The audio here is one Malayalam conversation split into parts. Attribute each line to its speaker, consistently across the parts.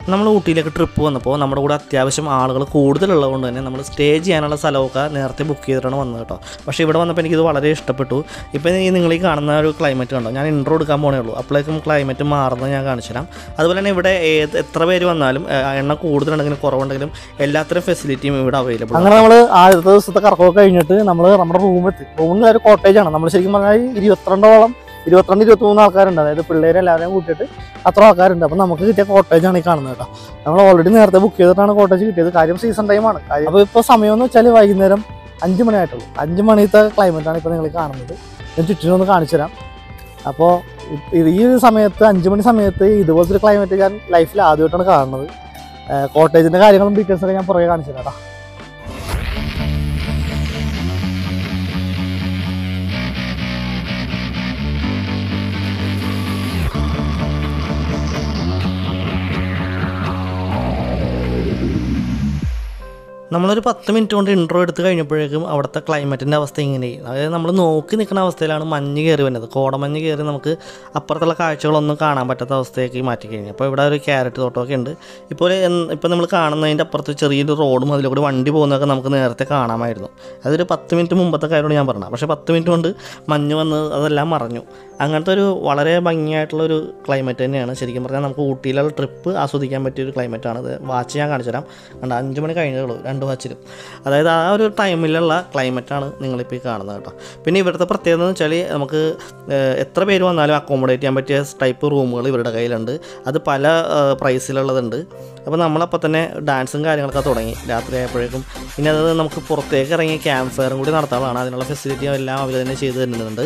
Speaker 1: നമ്മൾ ഊട്ടിയിലേക്ക് ട്രിപ്പ് വന്നപ്പോൾ നമ്മുടെ കൂടെ അത്യാവശ്യം ആളുകൾ കൂടുതലുള്ളത് കൊണ്ട് തന്നെ നമ്മൾ സ്റ്റേ ചെയ്യാനുള്ള സ്ഥലമൊക്കെ നേരത്തെ ബുക്ക് ചെയ്തിട്ടാണ് വന്നത് കേട്ടോ പക്ഷേ ഇവിടെ വന്നപ്പോൾ എനിക്കിത് വളരെ ഇഷ്ടപ്പെട്ടു ഇപ്പോൾ ഈ നിങ്ങൾ ഈ കാണുന്ന ഒരു ക്ലൈമറ്റ് കണ്ടോ ഞാൻ ഇൻട്രോ എടുക്കാൻ പോണേ ഉള്ളൂ അപ്പോഴേക്കും ക്ലൈമറ്റ് മാറുന്നത് ഞാൻ കാണിച്ചു തരാം അതുപോലെ തന്നെ ഇവിടെ ഏത് എത്ര പേര് വന്നാലും ഏ, എണ്ണം കൂടുതലുണ്ടെങ്കിലും കുറവുണ്ടെങ്കിലും എല്ലാത്തരം ഫെസിലിറ്റിയും ഇവിടെ അവൈലബിൾ ആണ്
Speaker 2: അങ്ങനെ നമ്മൾ ആദ്യത്തെ ദിവസത്തെ കറക്കമൊക്കെ കഴിഞ്ഞിട്ട് നമ്മൾ നമ്മുടെ റൂമെത്തി റൂമിൽ ഒരു കോട്ടേജ് ആണ് നമ്മൾ ശരിക്കും പറഞ്ഞാൽ ഇരുപത്തിരണ്ടോളം ഇരുപത്തിരണ്ട് ഇരുപത്തി മൂന്ന് ആൾക്കാരുണ്ട് അതായത് പിള്ളേരെ എല്ലാവരെയും കൂട്ടിയിട്ട് അത്ര ആൾക്കാരുണ്ട് അപ്പം നമുക്ക് കിട്ടിയ കോട്ടേജ് ആണ് ഈ കാണുന്നത് കേട്ടോ നമ്മൾ ഓൾറെഡി നേരത്തെ ബുക്ക് ചെയ്തിട്ടാണ് കോട്ടേജ് കിട്ടിയത് കാര്യം സീസൺ ടൈമാണ് അപ്പോൾ ഇപ്പോൾ സമയം എന്ന് വെച്ചാൽ വൈകുന്നേരം അഞ്ച് മണി ആയിട്ടുള്ളൂ അഞ്ച് മണിത്തെ climate ആണ് ഇപ്പോൾ നിങ്ങൾ കാണുന്നത് ഞാൻ ചുറ്റിനും ഒന്ന് കാണിച്ചു തരാം അപ്പോൾ ഈ ഒരു സമയത്ത് അഞ്ച് മണി സമയത്ത് ഇതുപോലത്തെ ഒരു ക്ലൈമറ്റ് ഞാൻ ലൈഫിൽ ആദ്യമായിട്ടാണ് കാണുന്നത് കോട്ടേജിൻ്റെ കാര്യങ്ങളും ഡീറ്റെയിൽസൊക്കെ ഞാൻ പുറകെ കാണിച്ചു തരാം കേട്ടോ
Speaker 1: നമ്മളൊരു പത്ത് മിനിറ്റ് കൊണ്ട് ഇൻട്രോ എടുത്ത് കഴിഞ്ഞപ്പോഴേക്കും അവിടുത്തെ ക്ലൈമറ്റിൻ്റെ അവസ്ഥ ഇങ്ങനെയായി അതായത് നമ്മൾ നോക്കി നിൽക്കുന്ന അവസ്ഥയിലാണ് മഞ്ഞ് കയറി വരുന്നത് കോടമഞ്ഞ് കയറി നമുക്ക് അപ്പുറത്തുള്ള കാഴ്ചകളൊന്നും കാണാൻ പറ്റാത്ത അവസ്ഥയൊക്കെ മാറ്റി കഴിഞ്ഞു അപ്പോൾ ഇവിടെ ഒരു ക്യാരറ്റ് തോട്ടമൊക്കെ ഉണ്ട് ഇപ്പോൾ ഇപ്പോൾ നമ്മൾ കാണുന്നതിൻ്റെ അപ്പുറത്ത് ചെറിയൊരു റോഡും അതിലൂടെ വണ്ടി പോകുന്നതൊക്കെ നമുക്ക് നേരത്തെ കാണാമായിരുന്നു അതൊരു പത്ത് മിനിറ്റ് മുമ്പത്തെ കാര്യമാണ് ഞാൻ പറഞ്ഞത് പക്ഷേ പത്ത് മിനിറ്റ് കൊണ്ട് മഞ്ഞ് വന്ന് അതെല്ലാം മറഞ്ഞു അങ്ങനത്തെ ഒരു വളരെ ഭംഗിയായിട്ടുള്ള ഒരു ക്ലൈമറ്റ് തന്നെയാണ് ശരിക്കും പറഞ്ഞാൽ നമുക്ക് ഊട്ടിയിലുള്ള ട്രിപ്പ് ആസ്വദിക്കാൻ പറ്റിയ ഒരു ക്ലൈമറ്റാണ് ഇത് വാച്ച് ഞാൻ കാണിച്ചു തരാം കണ്ട അഞ്ച് മണി കഴിഞ്ഞുള്ളൂ രണ്ട് വാച്ചിലും അതായത് ആ ഒരു ടൈമിലുള്ള ക്ലൈമറ്റാണ് നിങ്ങളിപ്പോൾ ഈ കാണുന്നത് കേട്ടോ പിന്നെ ഇവിടുത്തെ പ്രത്യേകത എന്ന് വെച്ചാൽ നമുക്ക് ഏഹ്, എത്ര പേര് വന്നാലും അക്കോമഡേറ്റ് ചെയ്യാൻ പറ്റിയ ടൈപ്പ് റൂമുകൾ ഇവരുടെ കയ്യിലുണ്ട് അത് പല ഏഹ്, പ്രൈസിലുള്ളതുണ്ട് അപ്പോൾ നമ്മളപ്പോൾ തന്നെ ഡാൻസും കാര്യങ്ങളൊക്കെ തുടങ്ങി രാത്രി ആയപ്പോഴേക്കും പിന്നെ അത് നമുക്ക് പുറത്തേക്ക് ഇറങ്ങി ക്യാമ്പ് ഫയറും കൂടി നടത്താനുള്ളതാണ് അതിനുള്ള ഫെസിലിറ്റി എല്ലാം അവർ തന്നെ ചെയ്തു തരുന്നുണ്ട്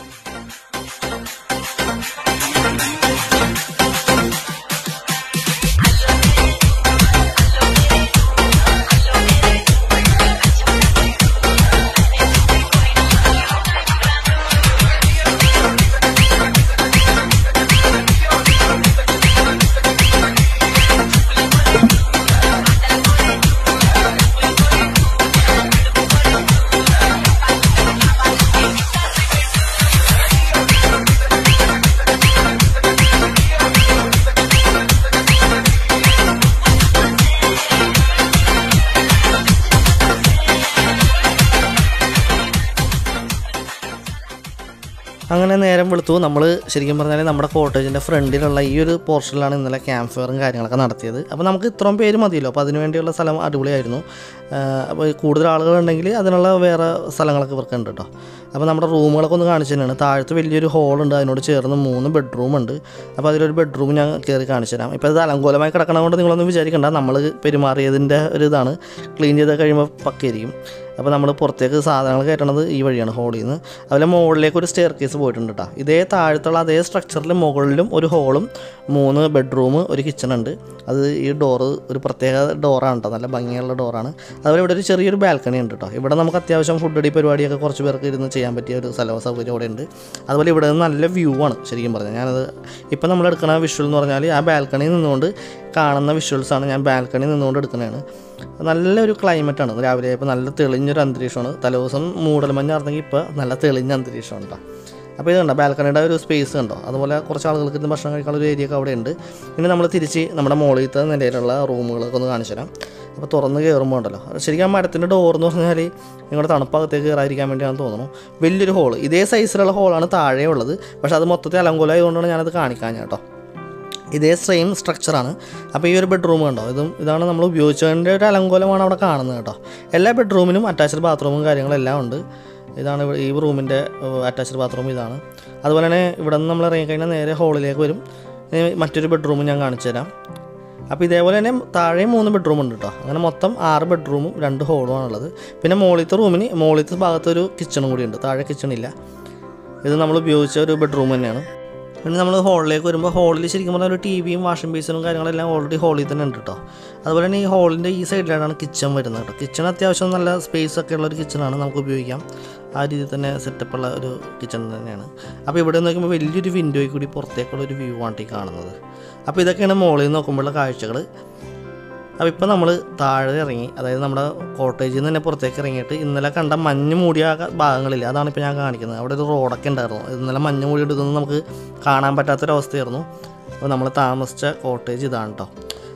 Speaker 1: അങ്ങനെ നേരം വെളുത്തു നമ്മൾ ശരിക്കും പറഞ്ഞാൽ നമ്മുടെ കോട്ടേജിൻ്റെ ഫ്രണ്ടിലുള്ള ഈ ഒരു പോർഷനിലാണ് ഇന്നലെ ക്യാമ്പ് ഫയറും കാര്യങ്ങളൊക്കെ നടത്തിയത് അപ്പോൾ നമുക്ക് ഇത്രയും പേര് മതിയല്ലോ അപ്പോൾ അതിന് വേണ്ടിയുള്ള സ്ഥലം അടിപൊളിയായിരുന്നു ആഹ് അപ്പോൾ കൂടുതൽ ആളുകളുണ്ടെങ്കിൽ അതിനുള്ള വേറെ സ്ഥലങ്ങളൊക്കെ ഇവർക്ക് ഉണ്ട് കേട്ടോ അപ്പോൾ നമ്മുടെ റൂമുകളൊക്കെ ഒന്ന് കാണിച്ചു തന്നെയാണ് താഴത്ത് വലിയൊരു ഹോളുണ്ട് അതിനോട് ചേർന്ന് മൂന്ന് ബെഡ്റൂം ഉണ്ട് അപ്പോൾ അതിലൊരു ബെഡ്റൂം ഞാൻ കയറി കാണിച്ചു തരാം ഇപ്പോൾ ഇത് അലങ്കോലമായി കിടക്കണ കൊണ്ട് നിങ്ങളൊന്നും വിചാരിക്കണ്ട നമ്മൾ പെരുമാറിയതിൻ്റെ ഒരു ഇതാണ് ക്ലീൻ ചെയ്ത് കഴിയുമ്പോൾ പക്കയായിരിക്കും അപ്പോൾ നമ്മൾ പുറത്തേക്ക് സാധനങ്ങൾ കയറ്റണത് ഈ വഴിയാണ് ഹോളിൽ നിന്ന് അതുപോലെ മുകളിലേക്ക് ഒരു സ്റ്റെയർ കേസ് പോയിട്ടുണ്ട് കേട്ടോ ഇതേ താഴത്തുള്ള അതേ സ്ട്രക്ചറിൽ മുകളിലും ഒരു ഹോളും മൂന്ന് ബെഡ്റൂം ഒരു കിച്ചൺ ഉണ്ട് അത് ഈ ഡോറ് ഒരു പ്രത്യേക ഡോറാണ് കേട്ടോ നല്ല ഭംഗിയുള്ള ഡോറാണ് അതുപോലെ ഇവിടെ ഒരു ചെറിയൊരു ബാൽക്കണി ഉണ്ട് കേട്ടോ ഇവിടെ നമുക്ക് അത്യാവശ്യം ഫുഡ് അടി പരിപാടിയൊക്കെ കുറച്ച് പേർക്ക് ഇരുന്ന് ചെയ്യാൻ പറ്റിയ ഒരു സ്ഥലവും സൗകര്യം ഇവിടെ ഉണ്ട് അതുപോലെ ഇവിടെ നിന്ന് നല്ല വ്യൂ ആണ് ശരിക്കും പറഞ്ഞാൽ ഞാനത് ഇപ്പം നമ്മൾ എടുക്കുന്ന വിഷ്വൽ എന്ന് പറഞ്ഞാൽ ആ ബാൽക്കണിയിൽ നിന്നുകൊണ്ട് കാണുന്ന വിഷ്വൽസാണ് ഞാൻ ബാൽക്കണിയിൽ നിന്നുകൊണ്ട് എടുക്കുന്നതാണ് നല്ലൊരു ക്ലൈമറ്റാണ് രാവിലെ ആയപ്പോൾ നല്ല തെളിഞ്ഞൊരു അന്തരീക്ഷമാണ് തലേദിവസം മൂടൽമഞ്ഞ് ആയിരുന്നെങ്കിൽ ഇപ്പോൾ നല്ല തെളിഞ്ഞ അന്തരീക്ഷമാണ് കേട്ടോ അപ്പോൾ ഇത് കണ്ടോ ബാൽക്കണിയുടെ ഒരു സ്പേസ് കണ്ടോ അതുപോലെ കുറച്ച് ആളുകൾക്ക് ഇന്ന് ഭക്ഷണം കഴിക്കാനുള്ള ഒരു ഏരിയ ഒക്കെ അവിടെ ഉണ്ട് ഇനി നമ്മൾ തിരിച്ച് നമ്മുടെ മുകളിലത്തെ നിലയിലുള്ള റൂമുകളൊക്കെ ഒന്ന് കാണിച്ചു തരാം അപ്പോൾ തുറന്ന് കയറുമ്പോൾ ഉണ്ടല്ലോ ശരിക്കും ആ മരത്തിൻ്റെ ഡോർ എന്ന് പറഞ്ഞാൽ നിങ്ങളുടെ തണുപ്പകത്തേക്ക് കയറാതിരിക്കാൻ വേണ്ടിയാണെന്ന് തോന്നുന്നു വലിയൊരു ഹോൾ ഇതേ സൈസിലുള്ള ഹോളാണ് താഴെ ഉള്ളത് പക്ഷേ അത് മൊത്തത്തിൽ അലങ്കോലമായതുകൊണ്ടാണ് ഞാനത് കാണിക്കാൻ കേട്ടോ ഇതേ സെയിം സ്ട്രക്ചറാണ് അപ്പോൾ ഈ ഒരു ബെഡ്റൂം കണ്ടോ ഇതും ഇതാണ് നമ്മൾ ഉപയോഗിച്ചതിൻ്റെ ഒരു അലങ്കോലമാണ് അവിടെ കാണുന്നത് കേട്ടോ എല്ലാ ബെഡ്റൂമിനും അറ്റാച്ച്ഡ് ബാത്റൂമും കാര്യങ്ങളെല്ലാം ഉണ്ട് ഇതാണ് ഇവിടെ- ഈ റൂമിൻ്റെ അറ്റാച്ച്ഡ് ബാത്റൂം ഇതാണ് അതുപോലെ തന്നെ ഇവിടെ നിന്ന് നമ്മൾ ഇറങ്ങിക്കഴിഞ്ഞാൽ നേരെ ഹോളിലേക്ക് വരും ഇനി മറ്റൊരു ബെഡ്റൂം ഞാൻ കാണിച്ചു തരാം അപ്പോൾ ഇതേപോലെ തന്നെ താഴെ മൂന്ന് ബെഡ്റൂം ഉണ്ട് കേട്ടോ അങ്ങനെ മൊത്തം ആറ് ബെഡ്റൂമും രണ്ട് ഹോളുമാണ് ഉള്ളത് പിന്നെ മുകളിലത്തെ റൂമിന് മുകളിലത്തെ ഭാഗത്ത് ഒരു കിച്ചണും കൂടി ഉണ്ട് താഴെ കിച്ചണില്ല ഇത് നമ്മൾ ഉപയോഗിച്ച ഒരു ബെഡ്റൂം തന്നെയാണ് പിന്നെ നമ്മൾ ഹോളിലേക്ക് വരുമ്പോൾ ഹോളിൽ ശരിക്കും പറഞ്ഞാൽ ഒരു ടി വിയും വാഷിംഗ് ബേസിനും കാര്യങ്ങളെല്ലാം ഓൾറെഡി ഹോളിൽ തന്നെ ഉണ്ട് കേട്ടോ അതുപോലെ തന്നെ ഈ ഹോളിൻ്റെ ഈ സൈഡിലാണ് കിച്ചൺ വരുന്നത് കേട്ടോ കിച്ചൺ അത്യാവശ്യം നല്ല സ്പേസ് ഒക്കെ ഉള്ള ഒരു കിച്ചണാണ് നമുക്ക് ഉപയോഗിക്കാം ആ രീതിയിൽ തന്നെ സെറ്റപ്പുള്ള ഒരു കിച്ചൺ തന്നെയാണ് അപ്പോൾ ഇവിടെ നിന്ന് നോക്കുമ്പോൾ വലിയൊരു വിൻഡോയിൽ കൂടി പുറത്തേക്കുള്ള ഒരു വ്യൂ ആണ് ഈ കാണുന്നത് അപ്പോൾ ഇതൊക്കെയാണ് മുകളിൽ നിന്ന് നോക്കുമ്പോഴുള്ള കാഴ്ചകൾ അപ്പോൾ ഇപ്പോൾ നമ്മൾ താഴെ ഇറങ്ങി അതായത് നമ്മുടെ കോട്ടേജിൽ നിന്ന് തന്നെ പുറത്തേക്ക് ഇറങ്ങിയിട്ട് ഇന്നലെ കണ്ട മഞ്ഞ് മൂടിയ ആ ഭാഗങ്ങളില്ല അതാണ് ഇപ്പോൾ ഞാൻ കാണിക്കുന്നത് അവിടെ ഒരു റോഡൊക്കെ ഉണ്ടായിരുന്നു ഇന്നലെ മഞ്ഞ് മൂടിയിട്ട് ഇതൊന്നും നമുക്ക് കാണാൻ പറ്റാത്തൊരവസ്ഥയായിരുന്നു അപ്പോൾ നമ്മൾ താമസിച്ച കോട്ടേജ് ഇതാണ് കേട്ടോ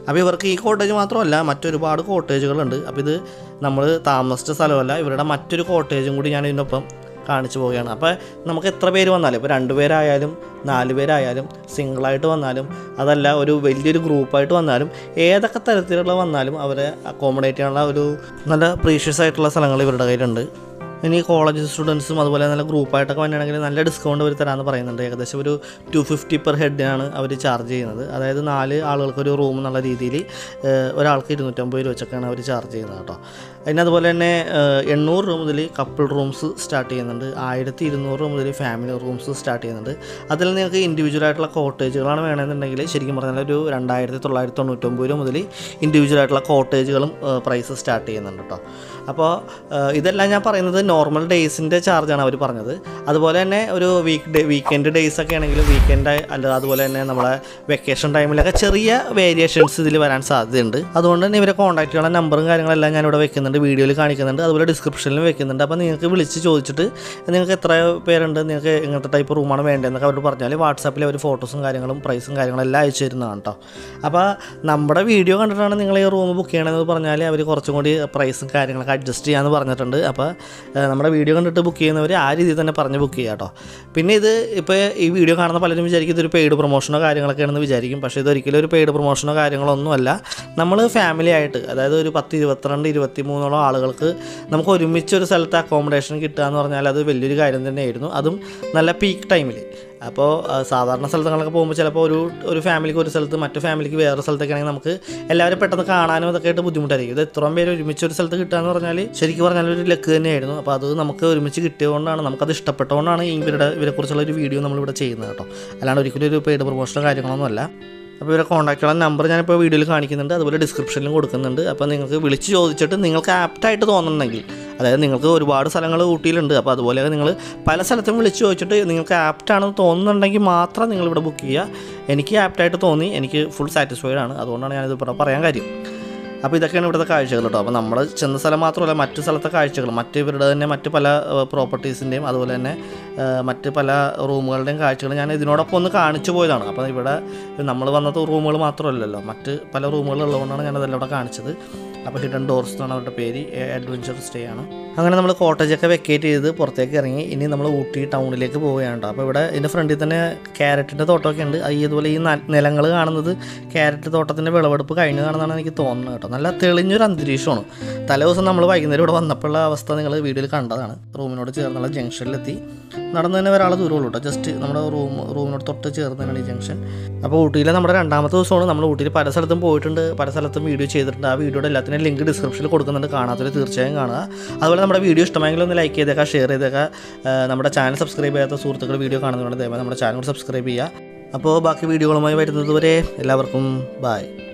Speaker 1: അപ്പോൾ ഇവർക്ക് ഈ കോട്ടേജ് മാത്രമല്ല മറ്റൊരുപാട് കോട്ടേജുകളുണ്ട് അപ്പോൾ ഇത് നമ്മൾ താമസിച്ച സ്ഥലമല്ല ഇവരുടെ മറ്റൊരു കോട്ടേജും കൂടി ഞാൻ ഇതിനൊപ്പം കാണിച്ചു പോവുകയാണ് അപ്പോൾ നമുക്ക് എത്ര പേര് വന്നാലും ഇപ്പോൾ രണ്ട് പേരായാലും നാല് പേരായാലും സിംഗിളായിട്ട് വന്നാലും അതല്ല ഒരു വലിയൊരു ഗ്രൂപ്പായിട്ട് വന്നാലും ഏതൊക്കെ തരത്തിലുള്ള വന്നാലും അവരെ അക്കോമഡേറ്റ് ചെയ്യാനുള്ള ഒരു നല്ല പ്രീഷ്യസ് ആയിട്ടുള്ള സ്ഥലങ്ങൾ ഇവരുടെ കയ്യിലുണ്ട് ഇനി കോളേജ് സ്റ്റുഡൻസും അതുപോലെ നല്ല ഗ്രൂപ്പായിട്ടൊക്കെ വന്നിട്ടുണ്ടെങ്കിൽ നല്ല ഡിസ്കൗണ്ട് അവർ തരാമെന്ന് പറയുന്നുണ്ട് ഏകദേശം ഒരു ടു ഫിഫ്റ്റി പെർ ഹെഡിനാണ് അവർ ചാർജ് ചെയ്യുന്നത് അതായത് നാല് ആളുകൾക്കൊരു റൂം എന്നുള്ള രീതിയിൽ ഒരാൾക്ക് ഇരുന്നൂറ്റമ്പത് രൂപ വെച്ചൊക്കെയാണ് അവർ ചാർജ് ചെയ്യുന്നത് കേട്ടോ അതിന് അതുപോലെ തന്നെ ഏഹ്, എണ്ണൂറ് രൂപ മുതൽ കപ്പിൾ റൂംസ് സ്റ്റാർട്ട് ചെയ്യുന്നുണ്ട് ആയിരത്തി ഇരുന്നൂറ് രൂപ മുതൽ ഫാമിലി റൂംസ് സ്റ്റാർട്ട് ചെയ്യുന്നുണ്ട് അതിൽ നിങ്ങൾക്ക് ഇൻഡിവിജ്വൽ ആയിട്ടുള്ള കോട്ടേജുകളാണ് വേണമെന്നുണ്ടെങ്കിൽ ശരിക്കും പറഞ്ഞാൽ ഒരു രണ്ടായിരത്തി തൊള്ളായിരത്തി തൊണ്ണൂറ്റൊമ്പത് രൂപ മുതൽ ഇൻഡിവിജ്വൽ ആയിട്ടുള്ള കോട്ടേജുകളും പ്രൈസ് സ്റ്റാർട്ട് ചെയ്യുന്നുണ്ട് കേട്ടോ അപ്പോൾ ഏഹ്, ഇതെല്ലാം ഞാൻ പറയുന്നത് നോർമൽ ഡേയ്സിൻ്റെ ചാർജാണ് അവർ പറഞ്ഞത് അതുപോലെ തന്നെ ഒരു വീക്ക് ഡേ വീക്കെൻഡ് ഡേയ്സ് ഒക്കെ ആണെങ്കിൽ വീക്കെൻഡ് അല്ല അതുപോലെ തന്നെ നമ്മളെ വെക്കേഷൻ ടൈമിലൊക്കെ ചെറിയ വേരിയേഷൻസ് ഇതിൽ വരാൻ സാധ്യതയുണ്ട് അതുകൊണ്ട് തന്നെ ഇവരെ കോൺടാക്ട് ചെയ്യാനുള്ള നമ്പറും കാര്യങ്ങളെല്ലാം ഞാനിവിടെ വെക്കുന്നുണ്ട് വീഡിയോയിൽ കാണിക്കുന്നുണ്ട് അതുപോലെ ഡിസ്ക്രിപ്ഷനിലും വെക്കുന്നുണ്ട് അപ്പോൾ നിങ്ങൾക്ക് വിളിച്ച് ചോദിച്ചിട്ട് നിങ്ങൾക്ക് എത്ര പേരുണ്ട് നിങ്ങൾക്ക് എങ്ങനത്തെ ടൈപ്പ് റൂമാണ് വേണ്ടതെന്നൊക്കെ അവരോട് പറഞ്ഞാൽ വാട്സാപ്പിൽ അവർ ഫോട്ടോസും കാര്യങ്ങളും പ്രൈസും കാര്യങ്ങളും എല്ലാം അയച്ചു തരുന്നതാണ് കേട്ടോ അപ്പോൾ നമ്മുടെ വീഡിയോ കണ്ടിട്ടാണ് നിങ്ങൾ ഈ റൂം ബുക്ക് ചെയ്യണമെന്ന് പറഞ്ഞാൽ അവർ കുറച്ചും കൂടി പ്രൈസും കാര്യങ്ങളൊക്കെ അഡ്ജസ്റ്റ് ചെയ്യാമെന്ന് പറഞ്ഞിട്ടുണ്ട് അപ്പോൾ ഏഹ്, നമ്മുടെ വീഡിയോ കണ്ടിട്ട് ബുക്ക് ചെയ്യുന്നവർ ആ രീതിയിൽ തന്നെ പറഞ്ഞ് ബുക്ക് ചെയ്യുക കേട്ടോ പിന്നെ ഇത് ഇപ്പോൾ ഈ വീഡിയോ കാണുന്ന പലരും വിചാരിക്കും ഇതൊരു പെയ്ഡ് പ്രൊമോഷനോ കാര്യങ്ങളൊക്കെയാണെന്ന് വിചാരിക്കും പക്ഷേ ഇതൊരിക്കലും ഒരു പെയ്ഡ് പ്രൊമോഷനോ കാര്യങ്ങളോ ഒന്നുമല്ല നമ്മൾ ഫാമിലി ആയിട്ട് അതായത് ഒരു പത്ത് ഇരുപത്തിരണ്ട് ഇരുപത്തി മൂന്നോളം ആളുകൾക്ക് നമുക്ക് ഒരുമിച്ച് ഒരു സ്ഥലത്ത് അക്കോമഡേഷൻ കിട്ടുക എന്ന് പറഞ്ഞാൽ അത് വലിയൊരു കാര്യം തന്നെയായിരുന്നു അതും നല്ല പീക്ക് ടൈമിൽ അപ്പോൾ ആ, സാധാരണ സ്ഥലങ്ങളൊക്കെ പോകുമ്പോൾ ചിലപ്പോൾ ഒരു ഒരു ഫാമിലിക്ക് ഒരു സ്ഥലത്ത് മറ്റു ഫാമിലിക്ക് വേറെ സ്ഥലത്തൊക്കെ ആണെങ്കിൽ നമുക്ക് എല്ലാവരും പെട്ടെന്ന് കാണാനും അതൊക്കെ ആയിട്ട് ബുദ്ധിമുട്ടായിരിക്കും ഇത് ഇത്രയും പേര് ഒരുമിച്ച് ഒരു സ്ഥലത്ത് കിട്ടുക എന്ന് പറഞ്ഞാൽ ശരിക്കും പറഞ്ഞാൽ ഒരു ലക്ക് തന്നെയായിരുന്നു അപ്പോൾ അത് നമുക്ക് ഒരുമിച്ച് കിട്ടിയതുകൊണ്ടാണ് നമുക്കത് ഇഷ്ടപ്പെട്ടുകൊണ്ടാണ് ഈ ഇവരുടെ ഇവരെക്കുറിച്ചുള്ള ഒരു വീഡിയോ നമ്മളിവിടെ ചെയ്യുന്നത് കേട്ടോ അല്ലാണ്ട് ഒരിക്കലും ഒരു പെയ്ഡ് പ്രൊമോഷനോ കാര്യങ്ങളൊന്നും അല്ല അപ്പോൾ ഇവരെ കോൺടാക്ട് ചെയ്യാൻ നമ്പർ ഞാനിപ്പോൾ വീഡിയോയിൽ കാണിക്കുന്നുണ്ട് അതുപോലെ ഡിസ്ക്രിപ്ഷനിലും കൊടുക്കുന്നുണ്ട് അപ്പോൾ നിങ്ങൾക്ക് വിളിച്ച് ചോദിച്ചിട്ട് നിങ്ങൾക്ക് ആപ്റ്റായിട്ട് തോന്നുന്നുണ്ടെങ്കിൽ അതായത് നിങ്ങൾക്ക് ഒരുപാട് സ്ഥലങ്ങൾ ഊട്ടിയിലുണ്ട് അപ്പോൾ അതുപോലെ നിങ്ങൾ പല സ്ഥലത്തും വിളിച്ച് ചോദിച്ചിട്ട് നിങ്ങൾക്ക് ആപ്റ്റാണെന്ന് തോന്നുന്നുണ്ടെങ്കിൽ മാത്രം നിങ്ങൾ ഇവിടെ ബുക്ക് ചെയ്യുക എനിക്ക് ആപ്റ്റായിട്ട് തോന്നി എനിക്ക് ഫുൾ സാറ്റിസ്ഫൈഡ് ആണ് അതുകൊണ്ടാണ് ഞാനിത് ഇവിടെ പറയാൻ കാര്യം അപ്പോൾ ഇതൊക്കെയാണ് ഇവിടുത്തെ കാഴ്ചകൾ കേട്ടോ അപ്പോൾ നമ്മൾ ചെന്ന സ്ഥലം മാത്രമല്ല മറ്റ് സ്ഥലത്തെ കാഴ്ചകൾ മറ്റ് ഇവരുടെ തന്നെ മറ്റ് പല പ്രോപ്പർട്ടീസിൻ്റെയും അതുപോലെ തന്നെ ആ, മറ്റ് പല റൂമുകളുടെയും കാഴ്ചകൾ ഞാൻ ഇതിനോടൊപ്പം ഒന്ന് കാണിച്ചു പോയതാണ് അപ്പോൾ ഇവിടെ നമ്മൾ വന്നത് റൂമുകൾ മാത്രമല്ലല്ലോ മറ്റ് പല റൂമുകൾ ഉള്ളതുകൊണ്ടാണ് ഞാനതെല്ലാം ഇവിടെ കാണിച്ചത് അപ്പോൾ ഹിഡൻ ഡോർസ് എന്നാണ് അവരുടെ പേര് അഡ്വഞ്ചർ സ്റ്റേ ആണ് അങ്ങനെ നമ്മൾ കോട്ടേജൊക്കെ വെക്കേറ്റ് ചെയ്ത് പുറത്തേക്ക് ഇറങ്ങി ഇനി നമ്മൾ ഊട്ടി ടൗണിലേക്ക് പോവുകയാണ് കേട്ടോ അപ്പോൾ ഇവിടെ ഇതിൻ്റെ ഫ്രണ്ടിൽ തന്നെ ക്യാരറ്റിൻ്റെ തോട്ടമൊക്കെ ഉണ്ട് അത് ഇതുപോലെ ഈ നിലങ്ങൾ കാണുന്നത് ക്യാരറ്റ് തോട്ടത്തിൻ്റെ വിളവെടുപ്പ് കഴിഞ്ഞതാണെന്നാണ് എനിക്ക് തോന്നുന്നത് കേട്ടോ നല്ല തെളിഞ്ഞൊരു അന്തരീക്ഷമാണ് തലേ ദിവസം നമ്മൾ വൈകുന്നേരം ഇവിടെ വന്നപ്പോഴുള്ള അവസ്ഥ നിങ്ങൾ വീഡിയോയിൽ കണ്ടതാണ് റൂമിനോട് ചേർന്നുള്ള ജംഗ്ഷനിലെത്തി നടന്നു തന്നെ ഒരാൾ ദൂരമുള്ളൂ കേട്ടോ ജസ്റ്റ് നമ്മുടെ റൂം റൂമിനോട് തൊട്ട് ചേർന്ന് തന്നെയാണ് ഈ ജംഗ്ഷൻ അപ്പോൾ ഊട്ടിയിലെ നമ്മുടെ രണ്ടാമത്തെ ദിവസമാണ് നമ്മൾ ഊട്ടിയിൽ പല സ്ഥലത്തും പോയിട്ടുണ്ട് പല സ്ഥലത്തും വീഡിയോ ചെയ്തിട്ടുണ്ട് ആ വീഡിയോയുടെ എല്ലാത്തിനും ലിങ്ക് ഡിസ്ക്രിപ്ഷനിൽ കൊടുക്കുന്നുണ്ട് കാണാത്തവർ തീർച്ചയായും കാണുക അതുപോലെ നമ്മുടെ വീഡിയോ ഇഷ്ടമെങ്കിൽ ഒന്ന് ലൈക്ക് ചെയ്തേക്കാം ഷെയർ ചെയ്തേക്കാം ആ, നമ്മുടെ ചാനൽ സബ്സ്ക്രൈബ് ചെയ്യാത്ത സുഹൃത്തുക്കൾ വീഡിയോ കാണുന്നതുകൊണ്ട് ദയവായി നമ്മുടെ ചാനൽ സബ്സ്ക്രൈബ് ചെയ്യുക അപ്പോൾ ബാക്കി വീഡിയോകളുമായി വരുന്നത് വരെ എല്ലാവർക്കും ബായ്